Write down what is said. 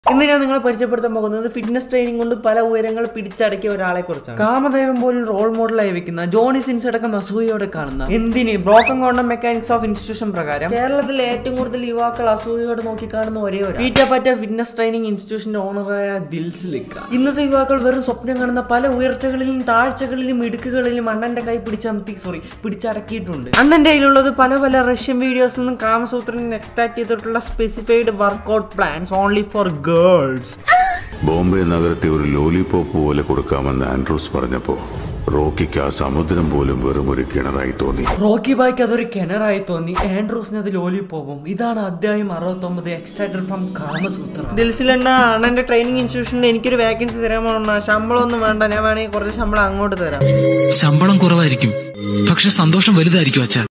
ഇന്ന് ഞാൻ നിങ്ങളെ പരിചയപ്പെടുത്താൻ പോകുന്നത് ഫിറ്റ്നസ് ട്രെയിനിങ് കൊണ്ട് പല ഉയരങ്ങൾ പിടിച്ചടക്കിയ ഒരാളെ കുറിച്ചാണ് കാമദേവൻ പോലും റോൾ മോഡലായി വെക്കുന്ന ജോണി സിൻസ് അടക്കം അസൂയയോടെ കാണുന്ന എന്തിന് broken condom mechanics of institution പ്രകാരം കേരളത്തിൽ ഏറ്റവും കൂടുതൽ യുവാക്കൾ അസൂയയോടെ നോക്കി കാണുന്ന ഒരേ ഒരു പീറ്റ പറ്റ ഫിറ്റ്നസ് ട്രെയിനിങ് ഇൻസ്റ്റിറ്റ്യൂഷന്റെ ഓണറായ ദിൽസിലിക്ക ഇന്നത്തെ യുവാക്കൾ വെറും സ്വപ്നം കാണുന്ന പല ഉയർച്ചകളിലും താഴ്ചകളിലും ഇടുക്കുകളിലും അണ്ണന്റെ കൈ പിടിച്ചമർത്തി സോറി പിടിച്ചടക്കിയിട്ടുണ്ട് അണ്ണന്റെ കയ്യിലുള്ളത് പല പല റഷ്യൻ വീഡിയോസിൽ നിന്നും കാമസൂത്രനിൽ നിന്ന് എക്സ്ട്രാക്ട് ചെയ്തിട്ടുള്ള specified workout plans only for girls Bombay നഗരത്തെ ഒരു ലോലിപോപ്പ് പോലെ കൊടുക്കാമെന്ന് ആൻഡ്രൂസ് പറഞ്ഞപ്പോ റോക്കിക്ക് ആ സമുദ്രം പോലും വെറും ഒരു കിണറായി തോന്നി റോക്കി ബായ്ക്ക് അതൊരു കിണറായി തോന്നി ആൻഡ്രൂസിന് അത് ലോലിപ്പോവും ഇതാണ് അധ്യായം അറുപത്തൊമ്പത് എക്സ്ട്രാക്ടഡ് ഫ്രം കാമസൂത്ര ദിൽസിലെണ്ണ അണ്ണന്റെ ട്രെയിനിങ് ഇൻസ്റ്റിറ്റ്യൂഷനിൽ എനിക്കൊരു വേക്കൻസി തരാമോ അണ്ണാ? ശമ്പളം ഒന്നും വേണ്ട ഞാൻ വേണമെങ്കിൽ കുറച്ച് ശമ്പളം അങ്ങോട്ട് തരാം ശമ്പളം കുറവായിരിക്കും പക്ഷെ സന്തോഷം വലുതായിരിക്കും അച്ഛാ